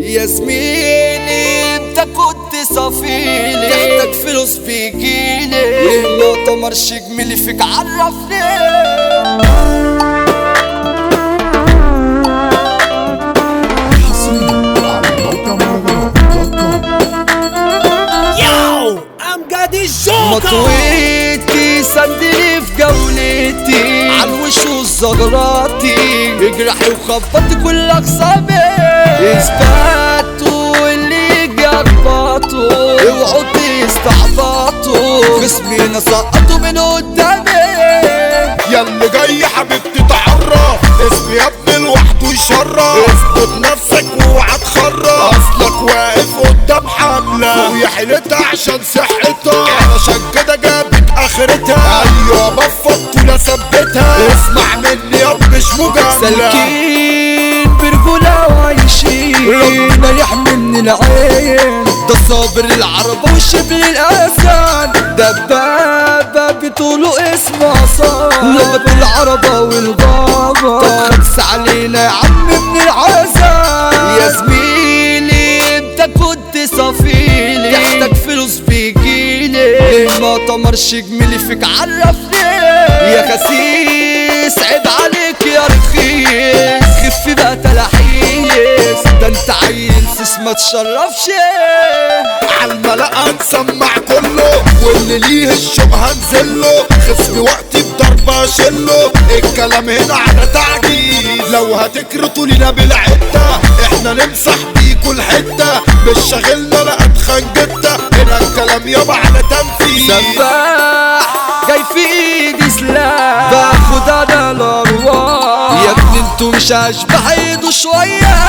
يا زميلي انت كنت صفيلي تحتاج فلوس بيجيلي ليه ما تمرش جميلي فيك عرفني حصريا على موقع مهرجانات دوت كوم Yo, I'm Gaddy Joker. مطويتي سندلي في جولتي عالوش والزغراتي اجرحي وخبطي كل اقسامي اثباتوا اللي يجي اخبطوا اوعوا تستعبطوا خصمي نسقطوا من قدامي ياللي جاي حبيبتي تعرف اسمي يا ابني لوحده يشرف اثبت نفسك واوعى تخرف اصلك واقف قدام حملة ويا حيلتها عشان صحتها علشان كده جابت اخرتها ايوه بفضت ولا ثبتها اسمع مني يا مش مجاملة سالكين برجولة وعايشين ربنا يحمي من العين ده صابر العرب وشبل الأسد دبابة بطوله اسمه عصام لغة العربة والغابة طب خمس علينا يا عم من العذاب يا زميلي انت كنت صفيلي تحتاج فلوس بيجيلي ليه ما تمرش جميلي فيك عرفني يا خسيس عيب عليك يا رخيص خف بقى تلاحيس ده انت عيل سيس ما تشرفش عالملأ نسمع كله واللي ليه الشوق هنزله خصمي وقتي بضربة شله الكلام هنا على تعجيز لو هتكرتوا لينا بالعدة احنا نمسح بيكوا الحتة مش شاغلنا لا اتخن جدة هنا الكلام يابا على تنفيذ سفاح جاي في ايدي سلاح باخد انا الارواح يا ابني انتوا مش اشبح ايدوا شوية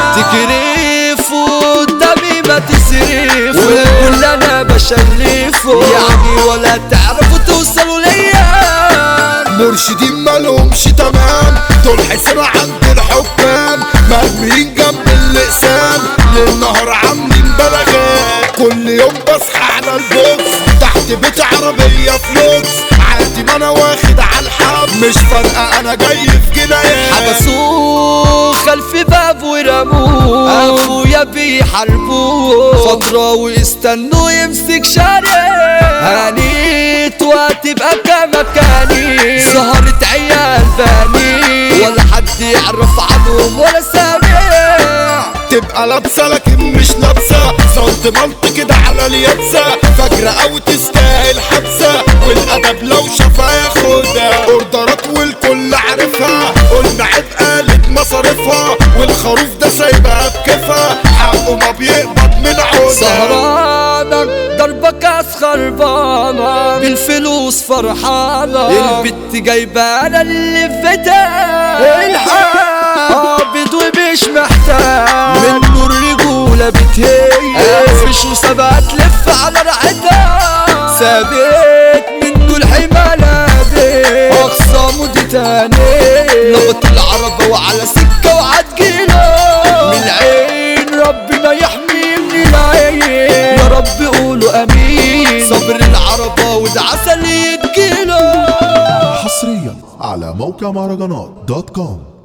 تكرفوا قدامي ما تصرفوا والكل انا بشلفه يعني ولا تعرفوا توصلوا ليا مرشدين مالهمش تمام دول حسنا عند الحكام مرميين جنب اللسان للنهار عاملين بلاغات كل يوم بصحى على البوكس تحت بيت عربية فلوكس عادي ما انا واخد على الحب مش فارقة انا جاي في جنايات حبسوه خلف باب ورموه اخويا بيحاربوه فترة واستنوا يمسك شارع هانيت وهتبقى كمكاني سهرة عيال باني ولا حد يعرف عنهم ولا سامع تبقى لابسة لكن مش لابسة صوت ملط كده على اليابسة فاكرة أو تستاهل حبسة والأدب لو شافها ياخدها اوردرات والكل عارفها قلنا عيب قالت مصاريفها والخروف ده سايبها بكيفها حقه ما بيقبض من عودة سهرانة ضربك خربانة بالفلوس فرحانة البت جايبة انا اللي فتاة الحق قابض ومش محتاج منه الرجولة بتهيأ افرش وسبقة تلف على رعتها ثابت منه الحمالة دي اقسامه دي تاني لغة العربة وعلى سكة وعتجيله من العين ربنا يحمي من العين يا رب قولوا امين صبر العربة وده عسل يتجيله حصريا على موقع مهرجانات دوت كوم